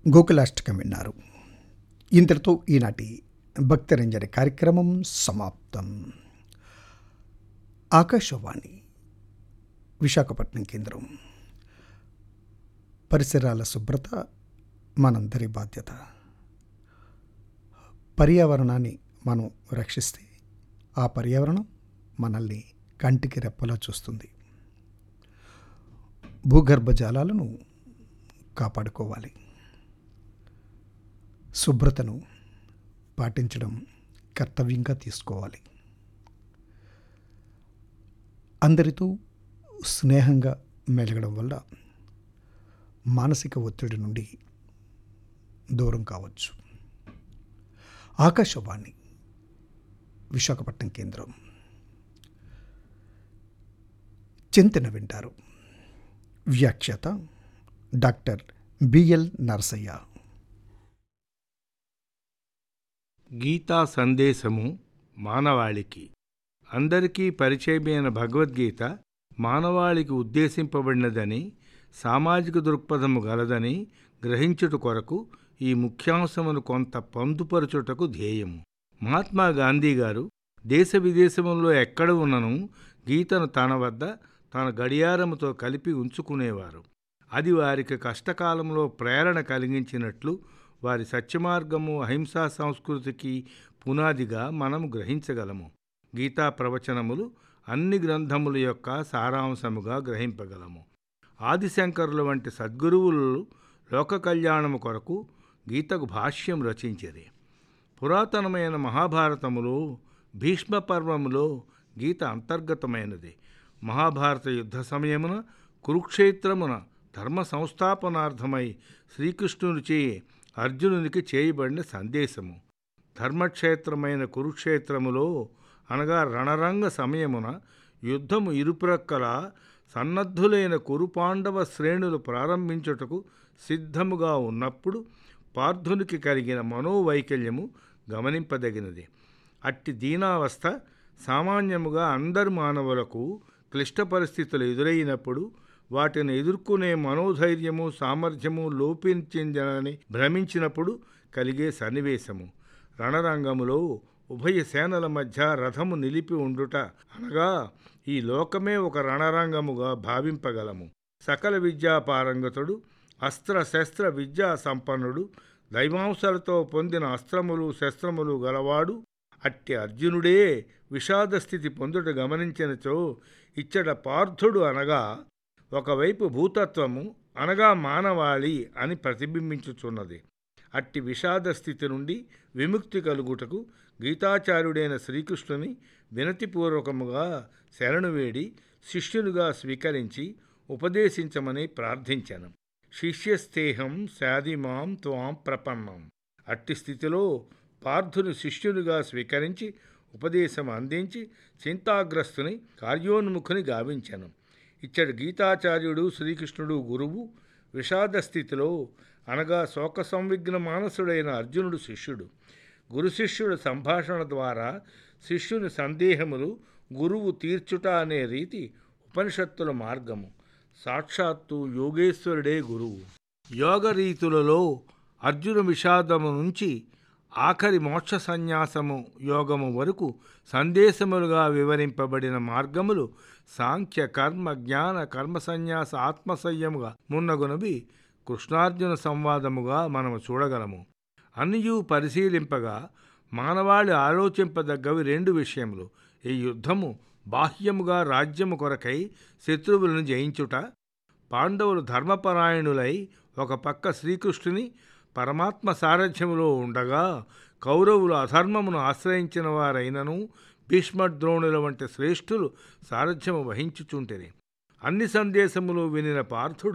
గోకులాష్టకం విన్నారు ఇంతటితో ఈనాటి భక్తరంజని కార్యక్రమం సమాప్తం ఆకాశవాణి విశాఖపట్నం కేంద్రం పరిసరాల శుభ్రత మనందరి బాధ్యత పర్యావరణాన్ని మనం రక్షిస్తే ఆ పర్యావరణం మనల్ని కంటికి రెప్పలా చూస్తుంది భూగర్భ జలాలను కాపాడుకోవాలి శుభ్రతను పాటించడం కర్తవ్యంగా తీసుకోవాలి అందరితో స్నేహంగా మెలగడం వల్ల మానసిక ఒత్తిడి నుండి దూరం కావచ్చు ఆకాశవాణి విశాఖపట్నం కేంద్రం చింతన వింటారు వ్యాఖ్యాత డాక్టర్ బిఎల్ నరసయ్య గీతా సందేశము మానవాళికి అందరికీ పరిచయమైన భగవద్గీత మానవాళికి ఉద్దేశింపబడినదని సామాజిక దృక్పథము గలదని గ్రహించుట కొరకు ఈ ముఖ్యాంశమును కొంత పొందుపరచుటకు ధ్యేయము మహాత్మా గాంధీ గారు దేశ విదేశముల్లో ఎక్కడ ఉన్నను గీతను తన వద్ద తన గడియారముతో కలిపి ఉంచుకునేవారు అది వారికి కష్టకాలంలో ప్రేరణ కలిగించినట్లు వారి సత్యమార్గము అహింసా సంస్కృతికి పునాదిగా మనం గ్రహించగలము గీతా ప్రవచనములు అన్ని గ్రంథముల యొక్క సారాంశముగా గ్రహింపగలము ఆదిశంకరుల వంటి సద్గురువులు లోక కళ్యాణము కొరకు గీతకు భాష్యం రచించిరి పురాతనమైన మహాభారతములో భీష్మ పర్వములో గీత అంతర్గతమైనది మహాభారత యుద్ధ సమయమున కురుక్షేత్రమున ధర్మ సంస్థాపనార్థమై శ్రీకృష్ణునిచే అర్జునునికి చేయబడిన సందేశము ధర్మక్షేత్రమైన కురుక్షేత్రములో అనగా రణరంగ సమయమున యుద్ధము ఇరుప్రక్కల సన్నద్ధులైన కురుపాండవ శ్రేణులు ప్రారంభించుటకు సిద్ధముగా ఉన్నప్పుడు పార్థునికి కలిగిన మనోవైకల్యము గమనింపదగినది అట్టి దీనావస్థ సామాన్యముగా అందరు మానవులకు క్లిష్ట పరిస్థితులు ఎదురైనప్పుడు వాటిని ఎదుర్కొనే మనోధైర్యము సామర్థ్యము లోపించిందని భ్రమించినప్పుడు కలిగే సన్నివేశము రణరంగములో ఉభయ సేనల మధ్య రథము నిలిపి ఉండుట అనగా ఈ లోకమే ఒక రణరంగముగా భావింపగలము సకల విద్యా పారంగతుడు అస్త్ర శస్త్ర విద్యా సంపన్నుడు దైవాంశాలతో పొందిన అస్త్రములు శస్త్రములు గలవాడు అట్టి అర్జునుడే విషాద స్థితి పొందుట గమనించినచో ఇచ్చట పార్థుడు అనగా ఒకవైపు భూతత్వము అనగా మానవాళి అని ప్రతిబింబించుచున్నది అట్టి విషాద స్థితి నుండి విముక్తి కలుగుటకు గీతాచార్యుడైన శ్రీకృష్ణుని వినతిపూర్వకముగా శరణు వేడి శిష్యునిగా స్వీకరించి ఉపదేశించమని ప్రార్థించాను శిష్యస్థేహం శాదిమాం త్వాం ప్రపన్నం అట్టి స్థితిలో పార్థుని శిష్యునిగా స్వీకరించి ఉపదేశం అందించి చింతాగ్రస్తుని కార్యోన్ముఖుని గావించాను ఇచ్చటి గీతాచార్యుడు శ్రీకృష్ణుడు గురువు విషాద స్థితిలో అనగా శోక సంవిఘ్న మానసుడైన అర్జునుడు శిష్యుడు గురు శిష్యుడు సంభాషణ ద్వారా శిష్యుని సందేహములు గురువు తీర్చుట అనే రీతి ఉపనిషత్తుల మార్గము సాక్షాత్తు యోగేశ్వరుడే గురువు యోగ రీతులలో అర్జున విషాదము నుంచి ఆఖరి మోక్ష సన్యాసము యోగము వరకు సందేశములుగా వివరింపబడిన మార్గములు సాంఖ్య కర్మ జ్ఞాన కర్మ సన్యాస ఆత్మసంయముగా మున్నగునవి కృష్ణార్జున సంవాదముగా మనము చూడగలము అన్నియూ పరిశీలింపగా మానవాళి ఆలోచింపదగ్గవి రెండు విషయములు ఈ యుద్ధము బాహ్యముగా రాజ్యము కొరకై శత్రువులను జయించుట పాండవులు ధర్మపరాయణులై ఒక పక్క శ్రీకృష్ణుని పరమాత్మ సారథ్యములో ఉండగా కౌరవులు అధర్మమును ఆశ్రయించిన వారైనను భీష్మద్రోణుల వంటి శ్రేష్ఠులు సారథ్యము వహించుచుంటిరి అన్ని సందేశములు వినిన పార్థుడు